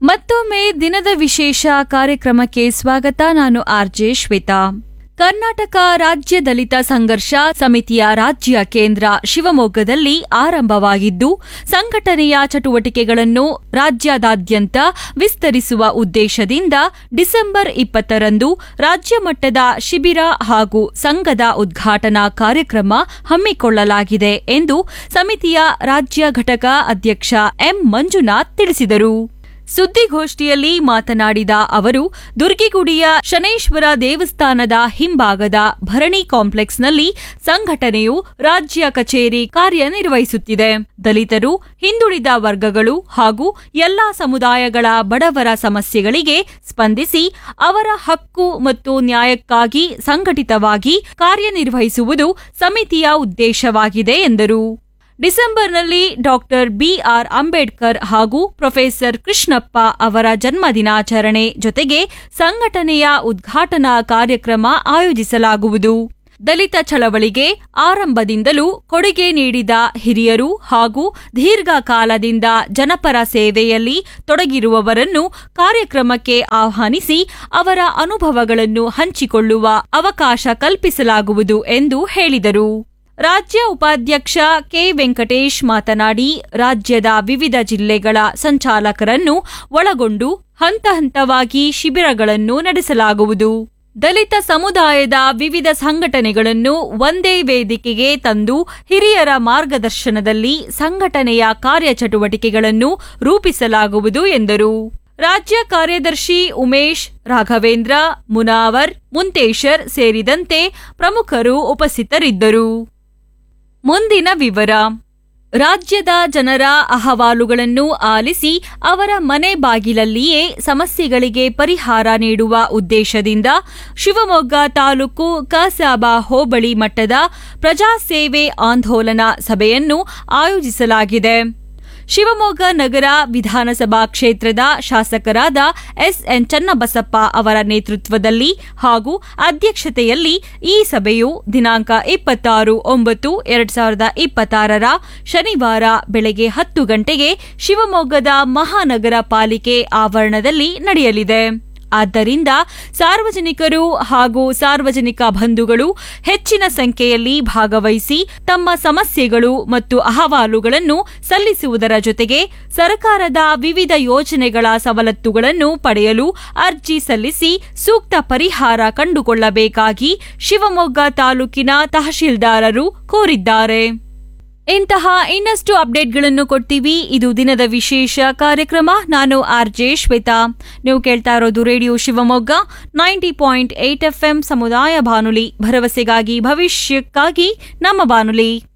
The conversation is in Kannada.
ಮತ್ತೊಮ್ಮೆ ದಿನದ ವಿಶೇಷ ಕಾರ್ಯಕ್ರಮಕ್ಕೆ ಸ್ವಾಗತ ನಾನು ಆರ್ಜೆ ಶ್ವೇತಾ ಕರ್ನಾಟಕ ರಾಜ್ಯ ದಲಿತ ಸಂಘರ್ಷ ಸಮಿತಿಯ ರಾಜ್ಯ ಕೇಂದ್ರ ಶಿವಮೊಗ್ಗದಲ್ಲಿ ಆರಂಭವಾಗಿದ್ದು ಸಂಘಟನೆಯ ಚಟುವಟಿಕೆಗಳನ್ನು ರಾಜ್ಯದಾದ್ಯಂತ ವಿಸ್ತರಿಸುವ ಉದ್ದೇಶದಿಂದ ಡಿಸೆಂಬರ್ ಇಪ್ಪತ್ತರಂದು ರಾಜ್ಯ ಮಟ್ಟದ ಶಿಬಿರ ಹಾಗೂ ಸಂಘದ ಉದ್ಘಾಟನಾ ಕಾರ್ಯಕ್ರಮ ಹಮ್ಮಿಕೊಳ್ಳಲಾಗಿದೆ ಎಂದು ಸಮಿತಿಯ ರಾಜ್ಯ ಘಟಕ ಅಧ್ಯಕ್ಷ ಎಂ ಮಂಜುನಾಥ್ ತಿಳಿಸಿದರು ಸುದ್ದಿಗೋಷ್ಠಿಯಲ್ಲಿ ಮಾತನಾಡಿದ ಅವರು ದುರ್ಗಿಗುಡಿಯ ಶನೇಶ್ವರ ದೇವಸ್ಥಾನದ ಹಿಂಭಾಗದ ಭರಣಿ ಕಾಂಪ್ಲೆಕ್ಸ್ನಲ್ಲಿ ಸಂಘಟನೆಯು ರಾಜ್ಯ ಕಚೇರಿ ಕಾರ್ಯನಿರ್ವಹಿಸುತ್ತಿದೆ ದಲಿತರು ಹಿಂದುಳಿದ ವರ್ಗಗಳು ಹಾಗೂ ಎಲ್ಲಾ ಸಮುದಾಯಗಳ ಬಡವರ ಸಮಸ್ಯೆಗಳಿಗೆ ಸ್ಪಂದಿಸಿ ಅವರ ಹಕ್ಕು ಮತ್ತು ನ್ಯಾಯಕ್ಕಾಗಿ ಸಂಘಟಿತವಾಗಿ ಕಾರ್ಯನಿರ್ವಹಿಸುವುದು ಸಮಿತಿಯ ಉದ್ದೇಶವಾಗಿದೆ ಎಂದರು ಡಿಸೆಂಬರ್ನಲ್ಲಿ ಡಾಕ್ಟರ್ ಬಿಆರ್ ಅಂಬೇಡ್ಕರ್ ಹಾಗೂ ಪ್ರೊಫೆಸರ್ ಕೃಷ್ಣಪ್ಪ ಅವರ ಜನ್ಮದಿನಾಚರಣೆ ಜೊತೆಗೆ ಸಂಘಟನೆಯ ಉದ್ಘಾಟನಾ ಕಾರ್ಯಕ್ರಮ ಆಯೋಜಿಸಲಾಗುವುದು ದಲಿತ ಚಳವಳಿಗೆ ಆರಂಭದಿಂದಲೂ ಕೊಡುಗೆ ನೀಡಿದ ಹಿರಿಯರು ಹಾಗೂ ದೀರ್ಘಕಾಲದಿಂದ ಜನಪರ ಸೇವೆಯಲ್ಲಿ ತೊಡಗಿರುವವರನ್ನು ಕಾರ್ಯಕ್ರಮಕ್ಕೆ ಆಹ್ವಾನಿಸಿ ಅವರ ಅನುಭವಗಳನ್ನು ಹಂಚಿಕೊಳ್ಳುವ ಅವಕಾಶ ಕಲ್ಪಿಸಲಾಗುವುದು ಎಂದು ಹೇಳಿದರು ರಾಜ್ಯ ಉಪಾಧ್ಯಕ್ಷ ಕೆ ವೆಂಕಟೇಶ್ ಮಾತನಾಡಿ ರಾಜ್ಯದ ವಿವಿಧ ಜಿಲ್ಲೆಗಳ ಸಂಚಾಲಕರನ್ನು ಒಳಗೊಂಡು ಹಂತ ಹಂತವಾಗಿ ಶಿಬಿರಗಳನ್ನು ನಡೆಸಲಾಗುವುದು ದಲಿತ ಸಮುದಾಯದ ವಿವಿಧ ಸಂಘಟನೆಗಳನ್ನು ಒಂದೇ ವೇದಿಕೆಗೆ ತಂದು ಹಿರಿಯರ ಮಾರ್ಗದರ್ಶನದಲ್ಲಿ ಸಂಘಟನೆಯ ಕಾರ್ಯಚಟುವಟಿಕೆಗಳನ್ನು ರೂಪಿಸಲಾಗುವುದು ಎಂದರು ರಾಜ್ಯ ಕಾರ್ಯದರ್ಶಿ ಉಮೇಶ್ ರಾಘವೇಂದ್ರ ಮುನಾವರ್ ಮುಂತೇಶರ್ ಸೇರಿದಂತೆ ಪ್ರಮುಖರು ಉಪಸ್ಥಿತರಿದ್ದರು ಮುಂದಿನ ವಿವರ ರಾಜ್ಯದ ಜನರ ಅಹವಾಲುಗಳನ್ನು ಆಲಿಸಿ ಅವರ ಮನೆ ಬಾಗಿಲಲ್ಲಿಯೇ ಸಮಸ್ಯೆಗಳಿಗೆ ಪರಿಹಾರ ನೀಡುವ ಉದ್ದೇಶದಿಂದ ಶಿವಮೊಗ್ಗ ತಾಲೂಕು ಕಸಾಬಾ ಹೋಬಳಿ ಮಟ್ಟದ ಪ್ರಜಾಸೇವೆ ಆಂದೋಲನ ಸಭೆಯನ್ನು ಆಯೋಜಿಸಲಾಗಿದೆ ಶಿವಮೊಗ್ಗ ನಗರ ವಿಧಾನಸಭಾ ಕ್ಷೇತ್ರದ ಶಾಸಕರಾದ ಎಸ್ಎನ್ ಚನ್ನಬಸಪ್ಪ ಅವರ ನೇತೃತ್ವದಲ್ಲಿ ಹಾಗೂ ಅಧ್ಯಕ್ಷತೆಯಲ್ಲಿ ಈ ಸಭೆಯು ದಿನಾಂಕ ಇಪ್ಪತ್ತಾರು ಒಂಬತ್ತು ಎರಡ್ ಸಾವಿರದ ಇಪ್ಪತ್ತಾರರ ಶನಿವಾರ ಬೆಳಗ್ಗೆ ಹತ್ತು ಗಂಟೆಗೆ ಶಿವಮೊಗ್ಗದ ಮಹಾನಗರ ಪಾಲಿಕೆ ಆವರಣದಲ್ಲಿ ನಡೆಯಲಿದೆ ಆದ್ದರಿಂದ ಸಾರ್ವಜನಿಕರು ಹಾಗೂ ಸಾರ್ವಜನಿಕ ಬಂಧುಗಳು ಹೆಚ್ಚಿನ ಸಂಖ್ಯೆಯಲ್ಲಿ ಭಾಗವಹಿಸಿ ತಮ್ಮ ಸಮಸ್ಯೆಗಳು ಮತ್ತು ಅಹವಾಲುಗಳನ್ನು ಸಲ್ಲಿಸುವುದರ ಜೊತೆಗೆ ಸರ್ಕಾರದ ವಿವಿಧ ಯೋಜನೆಗಳ ಸವಲತ್ತುಗಳನ್ನು ಪಡೆಯಲು ಅರ್ಜಿ ಸಲ್ಲಿಸಿ ಸೂಕ್ತ ಪರಿಹಾರ ಕಂಡುಕೊಳ್ಳಬೇಕಾಗಿ ಶಿವಮೊಗ್ಗ ತಾಲೂಕಿನ ತಹಶೀಲ್ದಾರರು ಕೋರಿದ್ದಾರೆ ಇಂತಹ ಇನ್ನಷ್ಟು ಅಪ್ಡೇಟ್ಗಳನ್ನು ಕೊಡ್ತೀವಿ ಇದು ದಿನದ ವಿಶೇಷ ಕಾರ್ಯಕ್ರಮ ನಾನು ಆರ್ ಜೆ ಶ್ವೇತಾ ನೀವು ಕೇಳ್ತಾ ಇರೋದು radio Shivamogga ninety point eight FM ಸಮುದಾಯ ಬಾನುಲಿ ಭರವಸೆಗಾಗಿ ಭವಿಷ್ಯಕ್ಕಾಗಿ ನಮ್ಮ ಬಾನುಲಿ